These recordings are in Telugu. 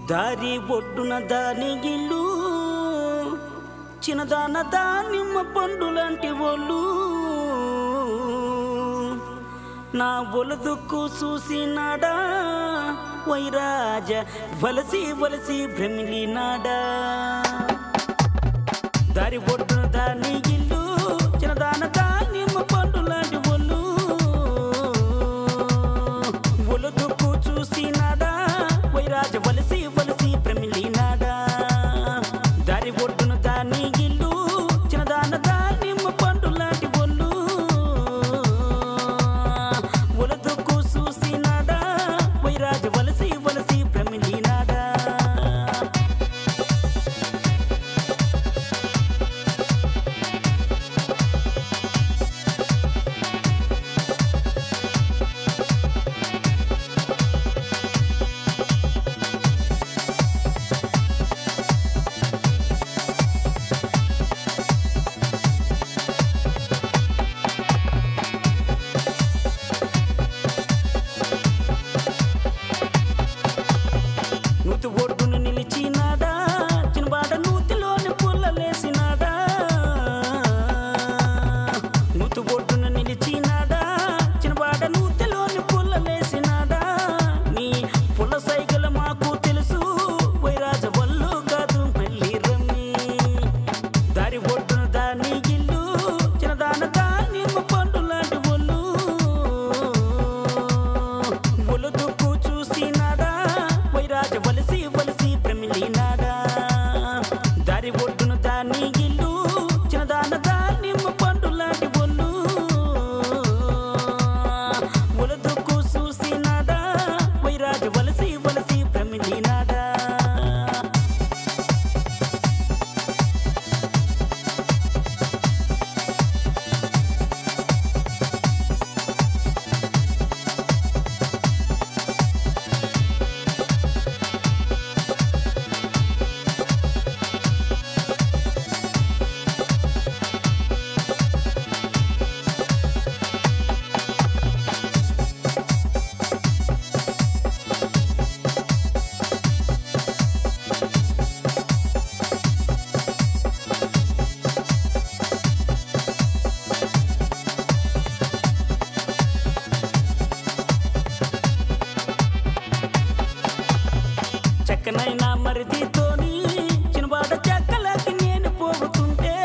దారి ఒడ్డున దాని గిల్లు చిన్నదాన దానిమ్మ పండు లాంటి ఒళ్ళు నా ఒలదుక్కు చూసినాడా వైరాజ వలసి వలసి భ్రమిలినాడా దారి ఒడ్డున దాని ఇల్లు చిన్నదాన దానిమ్మ పండు లాంటి ఒళ్ళు ఒలదుక్కు చూసినాడా వైరాజ వలసి వలసి భ్రమిలినాడా దారి ఒడ్డున దాని ఇల్లు చిన్నదాన దానిమ్మ పండు లాంటి ఒళ్ళు ఒలదుక్కు చూసినాడా వైరాజ వలసి వలసి భ్రమిలినాడా నూతి ఒడ్డును నిలిచినాడా చిన్నబాడ నూతిలోని పుల్లలేసినాడా నూతి ఒడ్డును నిలిచినాడా చిన్నబాడ నూతిలోని పుల్లలేసినాడా నీ పుల్ల సైకిల్ మాకు తెలుసు వైరాజ వల్లు కాదు మళ్ళీ రమ్మి దారి ఒడ్డున దాని ఇల్లు చిన్నదాన దాని పండు లాంటి ఒళ్ళు ఒలుదుకు చూసినాడా వైరాజ వలసి వలసి ప్రమిలినాడా దారి ఒడ్డున దాని ఇల్లు చిన్నదాన దాని పండు లాంటి ఒళ్ళు ఒలుదుకు చూసినాడా వైరాజ వలసి వలసి ప్రమిలినాడా చక్కనైనా మరిదితోని చిన్నబాట చెక్కలకి నేను పోగుతుంటే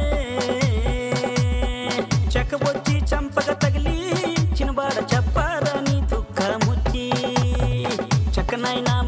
చెక్క వచ్చి చంపక తగిలి చిన్నబాట చెప్పారని దుఃఖముచ్చి చక్కనైనా